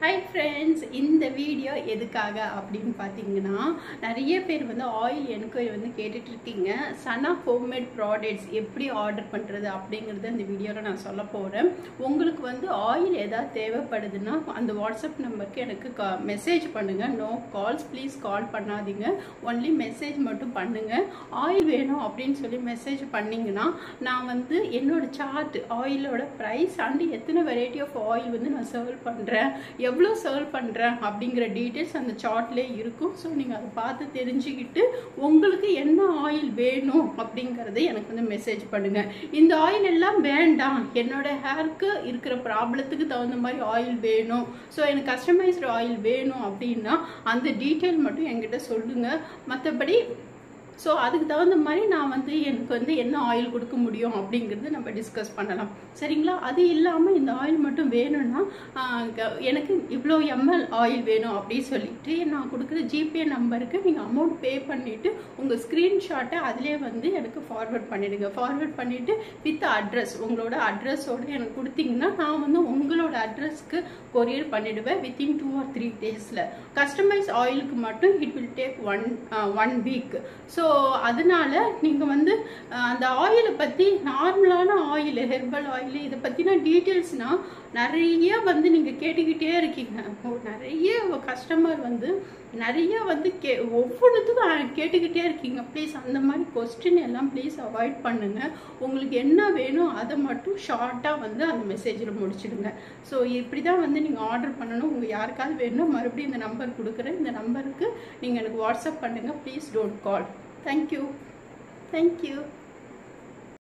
hi friends இந்த video எதுக்காக அப்படின்னு பார்த்தீங்கன்னா நிறைய பேர் வந்து ஆயில் என்கொயரி வந்து கேட்டுட்டு இருக்கீங்க சனா ஹோம்மேட் ப்ராடக்ட்ஸ் எப்படி ஆர்டர் பண்ணுறது அப்படிங்கிறத இந்த வீடியோவில் நான் சொல்ல போகிறேன் உங்களுக்கு வந்து ஆயில் ஏதாவது தேவைப்படுதுன்னா அந்த வாட்ஸ்அப் நம்பருக்கு எனக்கு மெசேஜ் பண்ணுங்கள் நோ கால்ஸ் ப்ளீஸ் கால் பண்ணாதீங்க ஒன்லி மெசேஜ் மட்டும் பண்ணுங்கள் ஆயில் வேணும் அப்படின்னு சொல்லி மெசேஜ் பண்ணிங்கன்னா நான் வந்து என்னோட சார்ட் ஆயிலோட ப்ரைஸ் அண்ட் எத்தனை வெரைட்டி ஆஃப் ஆயில் வந்து நான் சர்வ் பண்ணுறேன் எவ்வளோ சர்வ் பண்ணுறேன் அப்படிங்கிற டீட்டெயில்ஸ் அந்த சார்ட்லேயே இருக்கும் ஸோ நீங்கள் அதை பார்த்து தெரிஞ்சுக்கிட்டு உங்களுக்கு என்ன ஆயில் வேணும் அப்படிங்கிறத எனக்கு வந்து மெசேஜ் பண்ணுங்கள் இந்த ஆயில் எல்லாம் வேண்டாம் என்னோட ஹேருக்கு இருக்கிற ப்ராப்ளத்துக்கு தகுந்த மாதிரி ஆயில் வேணும் ஸோ எனக்கு கஸ்டமைஸ்டு ஆயில் வேணும் அப்படின்னா அந்த டீட்டெயில் மட்டும் என்கிட்ட சொல்லுங்கள் மற்றபடி ஸோ அதுக்கு தகுந்த மாதிரி நான் வந்து எனக்கு வந்து என்ன ஆயில் கொடுக்க முடியும் அப்படிங்கிறது நம்ம டிஸ்கஸ் பண்ணலாம் சரிங்களா அது இல்லாமல் இந்த ஆயில் மட்டும் வேணும்னா ஆஹ் க- எனக்கு இவ்வளோ எம்எல் ஆயில் வேணும் அப்படின்னு சொல்லிட்டு நான் கொடுக்குற ஜிபே நம்பருக்கு நீங்கள் அமௌண்ட் பே பண்ணிவிட்டு உங்கள் ஸ்க்ரீன்ஷாட்டை அதிலே வந்து எனக்கு ஃபார்வர்ட் பண்ணிடுங்க ஃபார்வர்ட் பண்ணிவிட்டு வித் அட்ரஸ் உங்களோட அட்ரஸோட எனக்கு கொடுத்தீங்கன்னா நான் வந்து உங்களோட அட்ரஸ்க்கு கொரியர் பண்ணிடுவேன் வித்தின் டூ ஆர் த்ரீ டேஸில் கஸ்டமைஸ் ஆயிலுக்கு மட்டும் it will take one one week so அதனால நீங்கள் வந்து அஹ், அந்த ஆயிலை பற்றி நார்மலான ஆயில் ஹெர்பல் ஆயில் இதை பற்றின டீட்டெயில்ஸ்னால் நிறைய வந்து நீங்கள் கேட்டுக்கிட்டே இருக்கீங்க ஓ, நிறைய கஸ்டமர் வந்து நிறைய வந்து கே ஒவ்வொன்றுத்துக்கும் அஹ், கேட்டுக்கிட்டே இருக்கீங்க ப்ளீஸ் அந்த மாதிரி கொஸ்டின் எல்லாம் ப்ளீஸ் அவாய்ட் பண்ணுங்கள் உங்களுக்கு என்ன வேணும் அதை மட்டும் ஷார்ட்டாக வந்து அந்த மெசேஜில் முடிச்சிடுங்க ஸோ இப்படி தான் வந்து நீங்கள் ஆர்டர் பண்ணணும் உங்கள் யாருக்காவது வேணும் மறுபடியும் இந்த நம்பர் கொடுக்குறேன் இந்த நம்பருக்கு நீங்கள் எனக்கு வாட்ஸ்அப் பண்ணுங்கள் please don't call thank you thank you